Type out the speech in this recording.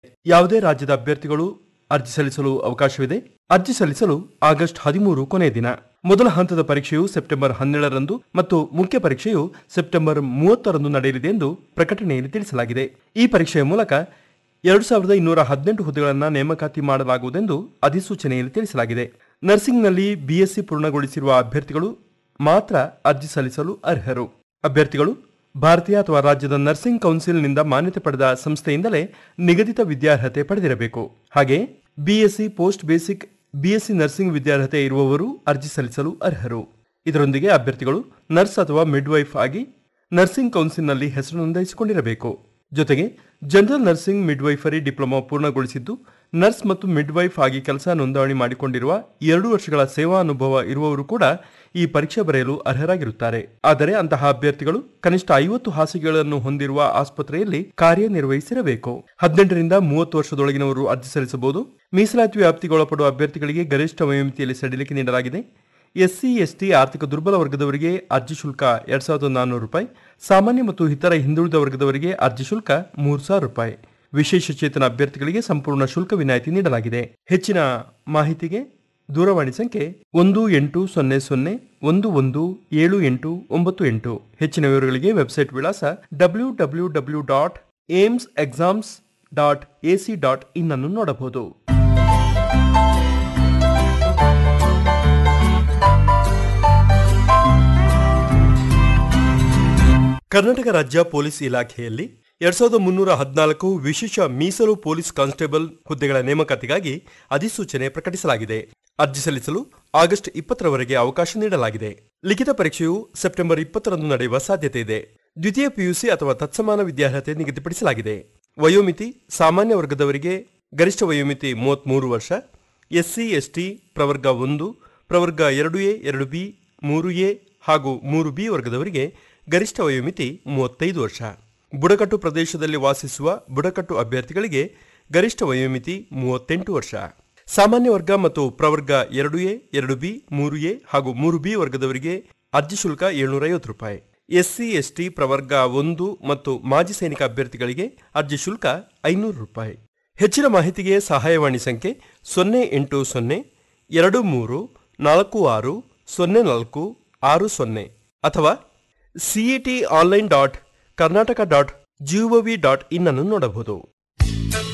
ಯಾವುದೇ ರಾಜ್ಯದ ಅಭ್ಯರ್ಥಿಗಳು ಅರ್ಜಿ ಸಲ್ಲಿಸಲು ಅವಕಾಶವಿದೆ ಅರ್ಜಿ ಸಲ್ಲಿಸಲು ಆಗಸ್ಟ್ ಹದಿಮೂರು ಕೊನೆಯ ದಿನ ಮೊದಲ ಹಂತದ ಪರೀಕ್ಷೆಯು ಸೆಪ್ಟೆಂಬರ್ ಹನ್ನೆರಡರಂದು ಮತ್ತು ಮುಖ್ಯ ಪರೀಕ್ಷೆಯು ಸೆಪ್ಟೆಂಬರ್ ಮೂವತ್ತರಂದು ನಡೆಯಲಿದೆ ಎಂದು ಪ್ರಕಟಣೆಯಲ್ಲಿ ತಿಳಿಸಲಾಗಿದೆ ಈ ಪರೀಕ್ಷೆಯ ಮೂಲಕ ಎರಡು ಸಾವಿರದ ಇನ್ನೂರ ಹದಿನೆಂಟು ಹುದ್ದೆಗಳನ್ನು ನೇಮಕಾತಿ ಮಾಡಲಾಗುವುದೆಂದು ಅಧಿಸೂಚನೆಯಲ್ಲಿ ತಿಳಿಸಲಾಗಿದೆ ನರ್ಸಿಂಗ್ನಲ್ಲಿ ಬಿಎಸ್ಸಿ ಪೂರ್ಣಗೊಳಿಸಿರುವ ಅಭ್ಯರ್ಥಿಗಳು ಮಾತ್ರ ಅರ್ಜಿ ಸಲ್ಲಿಸಲು ಅರ್ಹರು ಅಭ್ಯರ್ಥಿಗಳು ಭಾರತೀಯ ಅಥವಾ ರಾಜ್ಯದ ನರ್ಸಿಂಗ್ ಕೌನ್ಸಿಲ್ನಿಂದ ಮಾನ್ಯತೆ ಪಡೆದ ಸಂಸ್ಥೆಯಿಂದಲೇ ನಿಗದಿತ ವಿದ್ಯಾರ್ಹತೆ ಪಡೆದಿರಬೇಕು ಹಾಗೆ BSc post basic BSc nursing ವಿದ್ಯಾರ್ಹತೆ ಇರುವವರು ಅರ್ಜಿ ಸಲ್ಲಿಸಲು ಅರ್ಹರು ಇದರೊಂದಿಗೆ ಅಭ್ಯರ್ಥಿಗಳು ನರ್ಸ್ ಅಥವಾ ಮಿಡ್ವೈಫ್ ಆಗಿ ನರ್ಸಿಂಗ್ ಕೌನ್ಸಿಲ್ನಲ್ಲಿ ಹೆಸರು ನೋಂದಾಯಿಸಿಕೊಂಡಿರಬೇಕು ಜೊತೆಗೆ ಜನರಲ್ ನರ್ಸಿಂಗ್ ಮಿಡ್ವೈಫರಿ ಡಿಪ್ಲೊಮಾ ಪೂರ್ಣಗೊಳಿಸಿದ್ದು ನರ್ಸ್ ಮತ್ತು ಮಿಡ್ವೈಫ್ ಆಗಿ ಕೆಲಸ ನೋಂದಣಿ ಮಾಡಿಕೊಂಡಿರುವ ಎರಡು ವರ್ಷಗಳ ಸೇವಾ ಅನುಭವ ಇರುವವರು ಕೂಡ ಈ ಪರೀಕ್ಷೆ ಬರೆಯಲು ಅರ್ಹರಾಗಿರುತ್ತಾರೆ ಆದರೆ ಅಂತಹ ಅಭ್ಯರ್ಥಿಗಳು ಕನಿಷ್ಠ ಐವತ್ತು ಹಾಸಿಗೆಗಳನ್ನು ಹೊಂದಿರುವ ಆಸ್ಪತ್ರೆಯಲ್ಲಿ ಕಾರ್ಯನಿರ್ವಹಿಸಿರಬೇಕು ಹದಿನೆಂಟರಿಂದ ಮೂವತ್ತು ವರ್ಷದೊಳಗಿನವರು ಅರ್ಜಿ ಸಲ್ಲಿಸಬಹುದು ಮೀಸಲಾತಿ ವ್ಯಾಪ್ತಿಗೊಳಪಡುವ ಅಭ್ಯರ್ಥಿಗಳಿಗೆ ಗರಿಷ್ಠ ವಯೋಮಿತಿಯಲ್ಲಿ ಸಡಿಲಿಕೆ ನೀಡಲಾಗಿದೆ ಎಸ್ಸಿ ಎಸ್ಟಿ ಆರ್ಥಿಕ ದುರ್ಬಲ ವರ್ಗದವರಿಗೆ ಅರ್ಜಿ ಶುಲ್ಕ ಎರಡ್ ಸಾವಿರದ ನಾನ್ನೂರು ರೂಪಾಯಿ ಸಾಮಾನ್ಯ ಮತ್ತು ಇತರ ಹಿಂದುಳಿದ ವರ್ಗದವರಿಗೆ ಅರ್ಜಿ ಶುಲ್ಕ ಮೂರು ಸಾವಿರ ರೂಪಾಯಿ ವಿಶೇಷ ಚೇತನ ಅಭ್ಯರ್ಥಿಗಳಿಗೆ ಸಂಪೂರ್ಣ ಶುಲ್ಕ ವಿನಾಯಿತಿ ನೀಡಲಾಗಿದೆ ಹೆಚ್ಚಿನ ಮಾಹಿತಿಗೆ ದೂರವಾಣಿ ಸಂಖ್ಯೆ ಒಂದು ಎಂಟು ಸೊನ್ನೆ ಸೊನ್ನೆ ಒಂದು ಒಂದು ಏಳು ಎಂಟು ಒಂಬತ್ತು ಎಂಟು ಹೆಚ್ಚಿನ ವಿವರಗಳಿಗೆ ವೆಬ್ಸೈಟ್ ವಿಳಾಸ W W W dot AIIMS exams dot AC dot in ಅನ್ನು ನೋಡಬಹುದು ಕರ್ನಾಟಕ ರಾಜ್ಯ ಪೊಲೀಸ್ ಇಲಾಖೆಯಲ್ಲಿ ಎರಡ್ ಸಾವಿರದ ಮುನ್ನೂರ ಹದಿನಾಲ್ಕು ವಿಶೇಷ ಮೀಸಲು ಪೊಲೀಸ್ ಕಾನ್ಸ್ಟೇಬಲ್ ಹುದ್ದೆಗಳ ನೇಮಕಾತಿಗಾಗಿ ಅಧಿಸೂಚನೆ ಪ್ರಕಟಿಸಲಾಗಿದೆ ಅರ್ಜಿ ಸಲ್ಲಿಸಲು ಆಗಸ್ಟ್ ಇಪ್ಪತ್ತರವರೆಗೆ ಅವಕಾಶ ನೀಡಲಾಗಿದೆ ಲಿಖಿತ ಪರೀಕ್ಷೆಯು ಸೆಪ್ಟೆಂಬರ್ ಇಪ್ಪತ್ತರಂದು ನಡೆಯುವ ಸಾಧ್ಯತೆ ಇದೆ ದ್ವಿತೀಯ ಪಿಯುಸಿ ಅಥವಾ ತತ್ಸಮಾನ ವಿದ್ಯಾರ್ಹತೆ ನಿಗದಿಪಡಿಸಲಾಗಿದೆ ವಯೋಮಿತಿ ಸಾಮಾನ್ಯ ವರ್ಗದವರಿಗೆ ಗರಿಷ್ಠ ವಯೋಮಿತಿ ಮೂವತ್ಮೂರು ವರ್ಷ ಎಸ್ಸಿ ಎಸ್ಟಿ ಪ್ರವರ್ಗ ಒಂದು ಪ್ರವರ್ಗ ಎರಡು ಎ ಎರಡು ಬಿ ಮೂರು ಎ ಹಾಗೂ ಮೂರು ಬಿ ವರ್ಗದವರಿಗೆ ಗರಿಷ್ಠ ವಯೋಮಿತಿ ಮೂವತ್ತೈದು ವರ್ಷ ಬುಡಕಟ್ಟು ಪ್ರದೇಶದಲ್ಲಿ ವಾಸಿಸುವ ಬುಡಕಟ್ಟು ಅಭ್ಯರ್ಥಿಗಳಿಗೆ ಗರಿಷ್ಠ ವಯೋಮಿತಿ ಮೂವತ್ತೆಂಟು ವರ್ಷ ಸಾಮಾನ್ಯ ವರ್ಗ ಮತ್ತು ಪ್ರವರ್ಗ ಎರಡು ಎ ಎರಡು ಬಿ ಮೂರು ಎ ಹಾಗೂ ಮೂರು ಬಿ ವರ್ಗದವರಿಗೆ ಅರ್ಜಿ ಶುಲ್ಕ ಏಳ್ನೂರ ಐವತ್ತು ರೂಪಾಯಿ ಎಸ್ಸಿ ಎಸ್ಟಿ ಪ್ರವರ್ಗ ಒಂದು ಮತ್ತು ಮಾಜಿ ಸೈನಿಕ ಅಭ್ಯರ್ಥಿಗಳಿಗೆ ಅರ್ಜಿ ಶುಲ್ಕ ಐನೂರು ರೂಪಾಯಿ ಹೆಚ್ಚಿನ ಮಾಹಿತಿಗೆ ಸಹಾಯವಾಣಿ ಸಂಖ್ಯೆ ಸೊನ್ನೆ ಎಂಟು ಸೊನ್ನೆ ಎರಡು ಮೂರು ನಾಲ್ಕು ಆರು ಸೊನ್ನೆ ನಾಲ್ಕು ಆರು ಸೊನ್ನೆ ಅಥವಾ CET online dot Karnataka dot GOV dot in ಅನ್ನು ನೋಡಬಹುದು